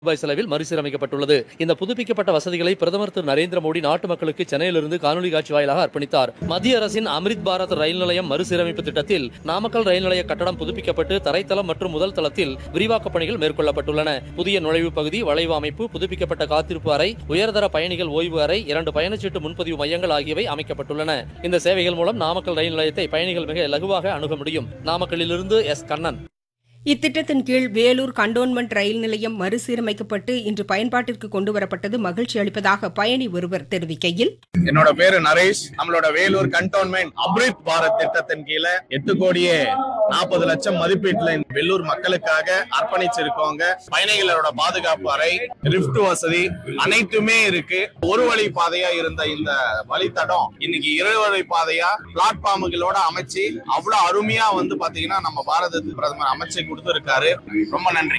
ரூபாய் செலவில் மறுசீரமைக்கப்பட்டுள்ளது இந்த புதுப்பிக்கப்பட்ட வசதிகளை பிரதமர் திரு நரேந்திர மோடி நாட்டு மக்களுக்கு சென்னையிலிருந்து காணொலி காட்சி வாயிலாக அர்ப்பணித்தார் மத்திய அரசின் அம்ரித் பாரத் ரயில் நிலையம் மறுசீரமைப்பு திட்டத்தில் நாமக்கல் ரயில் நிலைய கட்டடம் புதுப்பிக்கப்பட்டு தரைத்தளம் மற்றும் முதல் தளத்தில் விரிவாக்கப் பணிகள் மேற்கொள்ளப்பட்டுள்ளன புதிய நுழைவு பகுதி வளைவு அமைப்பு புதுப்பிக்கப்பட்ட காத்திருப்பு அறை உயர்தர பயணிகள் ஓய்வு அறை இரண்டு பயணச்சீட்டு முன்பதிவு மையங்கள் ஆகியவை அமைக்கப்பட்டுள்ளன இந்த சேவைகள் மூலம் நாமக்கல் ரயில் நிலையத்தை பயணிகள் மிக இலகுவாக அணுக முடியும் நாமக்கல்லிலிருந்து எஸ் கண்ணன் இத்திட்டத்தின் கீழ் வேலூர் கண்டோன்மெண்ட் ரயில் நிலையம் மறுசீரமைக்கப்பட்டு இன்று பயன்பாட்டிற்கு கொண்டுவரப்பட்டது மகிழ்ச்சி அளிப்பதாக பயணி ஒருவர் தெரிவிக்கையில் என்னோட பேரு நரேஷ் நம்மளோட வேலூர் கண்டோன்மெண்ட் அம்ரித் பாரத் திட்டத்தின் கீழே எட்டு கோடியே நாற்பது லட்சம் மதிப்பீட்டுல இந்த வெள்ளூர் மக்களுக்காக அர்ப்பணிச்சிருக்கோங்க பயணிகளோட பாதுகாப்பு அறை லிப்ட் வசதி அனைத்துமே இருக்கு ஒரு வழி பாதையா இருந்த இந்த வழித்தடம் இன்னைக்கு இரு வழி பாதையா பிளாட்ஃபார்முகளோட அமைச்சு அவ்வளவு அருமையா வந்து பாத்தீங்கன்னா நம்ம பாரத பிரதமர் அமைச்சு கொடுத்திருக்காரு ரொம்ப நன்றி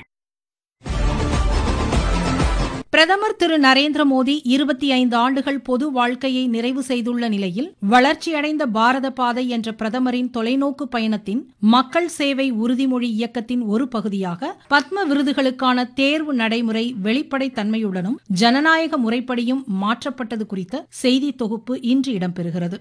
பிரதமர் திரு நரேந்திர மோடி இருபத்தி ஐந்து ஆண்டுகள் பொது வாழ்க்கையை நிறைவு செய்துள்ள நிலையில் வளர்ச்சியடைந்த பாரத பாதை என்ற பிரதமரின் தொலைநோக்கு பயணத்தின் மக்கள் சேவை உறுதிமொழி இயக்கத்தின் ஒரு பகுதியாக பத்ம விருதுகளுக்கான தேர்வு நடைமுறை வெளிப்படைத் தன்மையுடனும் ஜனநாயக முறைப்படியும் மாற்றப்பட்டது குறித்த செய்தி தொகுப்பு இன்று இடம்பெறுகிறது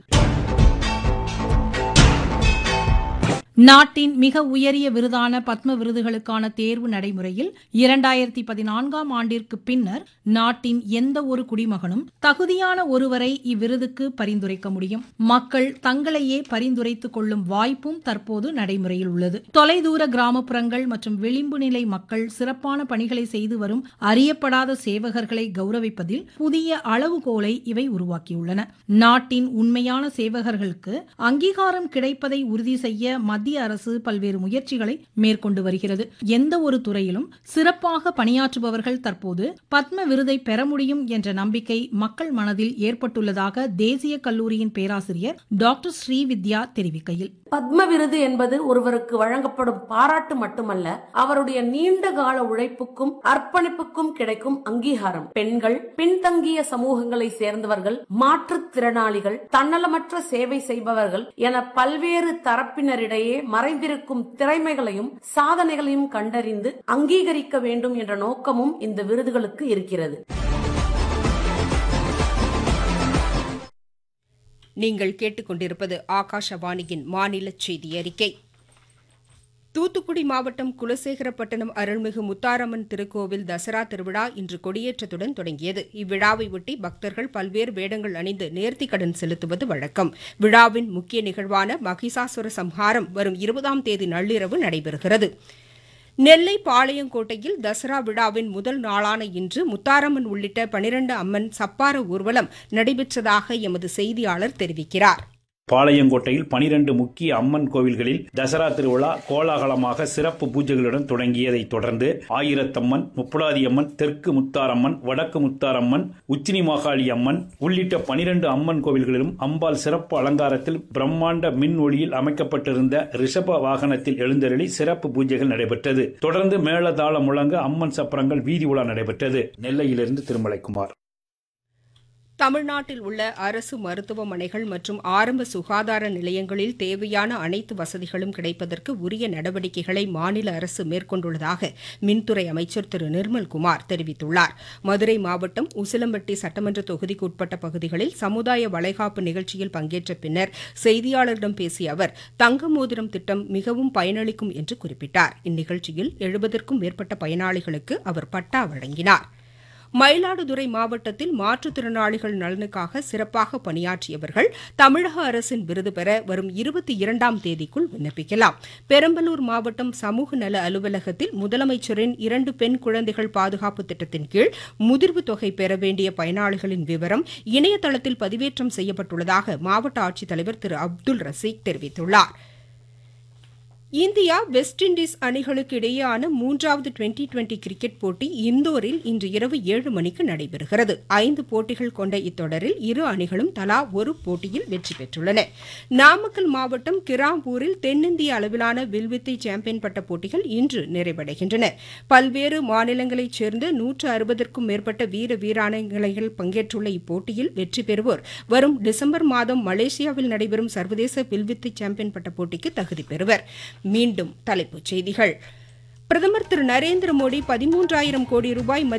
நாட்டின் மிக உயரிய விருதான பத்ம விருதுகளுக்கான தேர்வு நடைமுறையில் இரண்டாயிரத்தி பதினான்காம் ஆண்டிற்கு பின்னர் நாட்டின் எந்த ஒரு குடிமகனும் தகுதியான ஒருவரை இவ்விருதுக்கு பரிந்துரைக்க முடியும் மக்கள் தங்களையே பரிந்துரைத்துக் கொள்ளும் வாய்ப்பும் தற்போது நடைமுறையில் உள்ளது தொலைதூர கிராமப்புறங்கள் மற்றும் விளிம்பு நிலை மக்கள் சிறப்பான பணிகளை செய்து வரும் அறியப்படாத சேவகர்களை கௌரவிப்பதில் புதிய அளவுகோலை இவை உருவாக்கியுள்ளன நாட்டின் உண்மையான சேவகர்களுக்கு அங்கீகாரம் கிடைப்பதை உறுதி செய்ய மத்திய அரசு பல்வேறு முயற்சிகளை மேற்கொண்டு வருகிறது எந்த ஒரு துறையிலும் சிறப்பாக பணியாற்றுபவர்கள் தற்போது பத்ம விருதை பெற முடியும் என்ற நம்பிக்கை மக்கள் மனதில் ஏற்பட்டுள்ளதாக தேசிய கல்லூரியின் பேராசிரியர் டாக்டர் ஸ்ரீவித்யா தெரிவிக்கையில் பத்ம விருது என்பது ஒருவருக்கு வழங்கப்படும் பாராட்டு மட்டுமல்ல அவருடைய நீண்ட கால உழைப்புக்கும் அர்ப்பணிப்புக்கும் கிடைக்கும் அங்கீகாரம் பெண்கள் பின்தங்கிய சமூகங்களை சேர்ந்தவர்கள் மாற்றுத்திறனாளிகள் தன்னலமற்ற சேவை செய்பவர்கள் என பல்வேறு தரப்பினரிடையே மறைந்திருக்கும் திறமைகளையும் சாதனைகளையும் கண்டறிந்து அங்கீகரிக்க வேண்டும் என்ற நோக்கமும் இந்த விருதுகளுக்கு இருக்கிறது நீங்கள் கேட்டுக்கொண்டிருப்பது ஆகாஷவாணியின் மாநில செய்தி அறிக்கை தூத்துக்குடி மாவட்டம் குலசேகரப்பட்டினம் அருள்மிகு முத்தாரம்மன் திருக்கோவில் தசரா திருவிழா இன்று கொடியேற்றத்துடன் தொடங்கியது இவ்விழாவை ஒட்டி பக்தர்கள் பல்வேறு வேடங்கள் அணிந்து நேர்த்திக்கடன் செலுத்துவது வழக்கம் விழாவின் முக்கிய நிகழ்வான மகிஷாசுர சம்ஹாரம் வரும் இருபதாம் தேதி நள்ளிரவு நடைபெறுகிறது நெல்லை பாளையங்கோட்டையில் தசரா விழாவின் முதல் நாளான இன்று முத்தாரம்மன் உள்ளிட்ட பனிரண்டு அம்மன் சப்பார ஊர்வலம் நடைபெற்றதாக எமது செய்தியாளர் தெரிவிக்கிறார் பாளையங்கோட்டையில் பனிரண்டு முக்கிய அம்மன் கோவில்களில் தசரா திருவிழா கோலாகலமாக சிறப்பு பூஜைகளுடன் தொடங்கியதைத் தொடர்ந்து ஆயிரத்தம்மன் முப்படாதி அம்மன் தெற்கு முத்தாரம்மன் வடக்கு முத்தாரம்மன் உச்சினி மாகாளி அம்மன் உள்ளிட்ட பனிரண்டு அம்மன் கோவில்களிலும் அம்பாள் சிறப்பு அலங்காரத்தில் பிரம்மாண்ட மின் ஒளியில் அமைக்கப்பட்டிருந்த ரிஷப வாகனத்தில் எழுந்தருளி சிறப்பு பூஜைகள் நடைபெற்றது தொடர்ந்து மேளதாள முழங்க அம்மன் சப்பரங்கள் வீதி உலா நடைபெற்றது நெல்லையிலிருந்து திருமலைக்குமார் தமிழ்நாட்டில் உள்ள அரசு மருத்துவமனைகள் மற்றும் ஆரம்ப சுகாதார நிலையங்களில் தேவையான அனைத்து வசதிகளும் கிடைப்பதற்கு உரிய நடவடிக்கைகளை மாநில அரசு மேற்கொண்டுள்ளதாக மின்துறை அமைச்சர் திரு நிர்மல்குமார் தெரிவித்துள்ளார் மதுரை மாவட்டம் உசிலம்பட்டி சட்டமன்ற தொகுதிக்கு உட்பட்ட பகுதிகளில் சமுதாய வளைகாப்பு நிகழ்ச்சியில் பங்கேற்ற பின்னர் செய்தியாளரிடம் பேசிய அவர் தங்க மோதிரம் திட்டம் மிகவும் பயனளிக்கும் என்று குறிப்பிட்டார் இந்நிகழ்ச்சியில் எழுபதற்கும் மேற்பட்ட பயனாளிகளுக்கு அவர் பட்டா வழங்கினார் மயிலாடுதுறை மாவட்டத்தில் மாற்றுத்திறனாளிகள் நலனுக்காக சிறப்பாக பணியாற்றியவர்கள் தமிழக அரசின் விருது பெற வரும் இருபத்தி இரண்டாம் தேதிக்குள் விண்ணப்பிக்கலாம் பெரம்பலூர் மாவட்டம் சமூக நல அலுவலகத்தில் முதலமைச்சரின் இரண்டு பெண் குழந்தைகள் பாதுகாப்பு திட்டத்தின் கீழ் முதிர்வு தொகை பெற வேண்டிய பயனாளிகளின் விவரம் இணையதளத்தில் பதிவேற்றம் செய்யப்பட்டுள்ளதாக மாவட்ட ஆட்சித்தலைவர் திரு அப்துல் ரசீக் தெரிவித்துள்ளாா் இந்தியா வெஸ்ட் இண்டீஸ் அணிகளுக்கு இடையேயான மூன்றாவது டுவெண்டி டுவெண்டி கிரிக்கெட் போட்டி இந்தோரில் இன்று இரவு ஏழு மணிக்கு நடைபெறுகிறது ஐந்து போட்டிகள் கொண்ட இத்தொடரில் இரு அணிகளும் தலா ஒரு போட்டியில் வெற்றி பெற்றுள்ளன நாமக்கல் மாவட்டம் கிராம்பூரில் தென்னிந்திய அளவிலான வில்வித்தை சாம்பியன் பட்ட போட்டிகள் இன்று நிறைவடைகின்றன பல்வேறு மாநிலங்களைச் சேர்ந்த நூற்று அறுபதற்கும் மேற்பட்ட வீர வீராங்கனைகள் பங்கேற்றுள்ள இப்போட்டியில் வெற்றி பெறுவோர் வரும் டிசம்பர் மாதம் மலேசியாவில் நடைபெறும் சர்வதேச வில்வித்தை சாம்பியன் பட்ட போட்டிக்கு தகுதி பெறுவர் மீண்டும் தலைப்புச் செய்திகள் பிரதமர் திரு நரேந்திர மோடி பதிமூன்றாயிரம் கோடி ரூபாய்